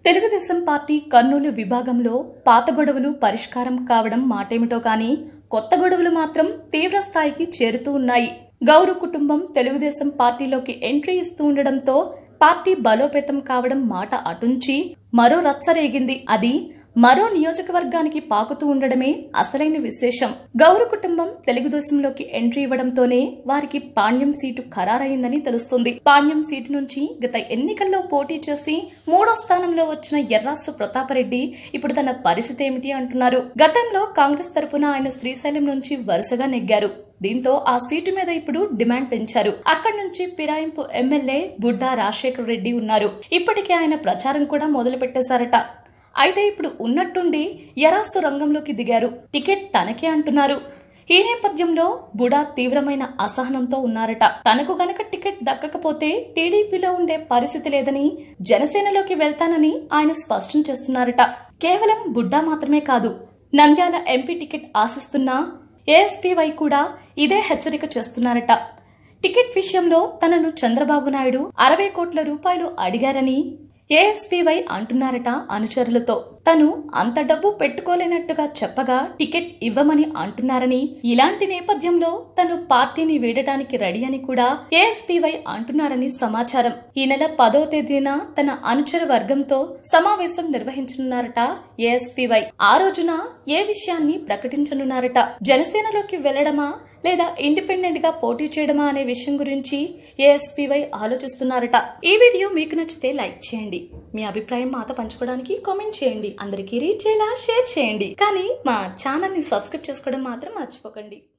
Telugu Desam party Kurnool విభాగంలో పాత గొడవలు పరిష్కారం కావడం మాటేమిటో కానీ కొత్త గొడవలు మాత్రం తీవ్ర స్థాయికి చేరుతూ ఉన్నాయి గౌరు కుటుంబం తెలుగుదేశం పార్టీలోకి ఎంట్రీ ఇస్తూ ఉండడంతో పార్టీ బలోపేతం కావడం మాట అటుంచి మరో రచ్చరేగింది అది మరో నియోజకవర్గానికి పాకుతూ ఉండడమే అసలైన విశేషం గౌరు కుటుంబం తెలుగుదేశంలోకి ఎంట్రీ ఇవ్వడంతోనే వారికి పాణ్యం సీటు ఖరారైందని తెలుస్తుంది పాణ్యం సీటు నుంచి గత ఎన్నికల్లో పోటీ చేసి మూడో స్థానంలో వచ్చిన ఎర్రాసు ప్రతాపరెడ్డి ఇప్పుడు తన పరిస్థితి ఏమిటి అంటున్నారు గతంలో కాంగ్రెస్ తరపున ఆయన శ్రీశైలం నుంచి వరుసగా నెగ్గారు దీంతో ఆ సీటు మీద ఇప్పుడు డిమాండ్ పెంచారు అక్కడి నుంచి పిరాయింపు ఎమ్మెల్యే బుడ్డా రాజశేఖర్ రెడ్డి ఉన్నారు ఇప్పటికే ఆయన ప్రచారం కూడా మొదలు పెట్టేశారట అయితే ఇప్పుడు ఉన్నట్టుండి యరాసు రంగంలోకి దిగారు టికెట్ తనకే అంటున్నారు ఈ నేపథ్యంలో బుడా తీవ్రమైన అసహనంతో ఉన్నారట తనకు గనక టికెట్ దక్కకపోతే టీడీపీలో ఉండే పరిస్థితి లేదని జనసేనలోకి వెళ్తానని ఆయన స్పష్టం చేస్తున్నారట కేవలం బుడ్డా మాత్రమే కాదు నంద్యాల ఎంపీ టికెట్ ఆశిస్తున్న ఏఎస్పీవై కూడా ఇదే హెచ్చరిక చేస్తున్నారట టికెట్ విషయంలో తనను చంద్రబాబు నాయుడు అరవై కోట్ల రూపాయలు అడిగారని ఏఎస్పీవై అంటున్నారట అనుచరులతో తను అంత డబ్బు పెట్టుకోలేనట్టుగా చెప్పగా టికెట్ ఇవ్వమని అంటున్నారని ఇలాంటి నేపథ్యంలో తను పార్టీని వీడటానికి రెడీ అని కూడా ఏఎస్పీవై అంటున్నారని సమాచారం ఈ నెల పదో తేదీన తన అనుచర వర్గంతో సమావేశం నిర్వహించనున్నారట ఏఎస్పీవై ఆ రోజున ఏ విషయాన్ని ప్రకటించనున్నారట జనసేనలోకి వెళ్లడమా లేదా ఇండిపెండెంట్ గా పోటీ చేయడమా అనే విషయం గురించి ఏఎస్పీవై ఆలోచిస్తున్నారట ఈ వీడియో మీకు నచ్చితే లైక్ చేయండి మీ అభిప్రాయం మాతో పంచుకోవడానికి కామెంట్ చేయండి అందరికీ రీచ్ అయ్యేలా షేర్ చేయండి కానీ మా ఛానల్ ని సబ్స్క్రైబ్ చేసుకోవడం మాత్రం మర్చిపోకండి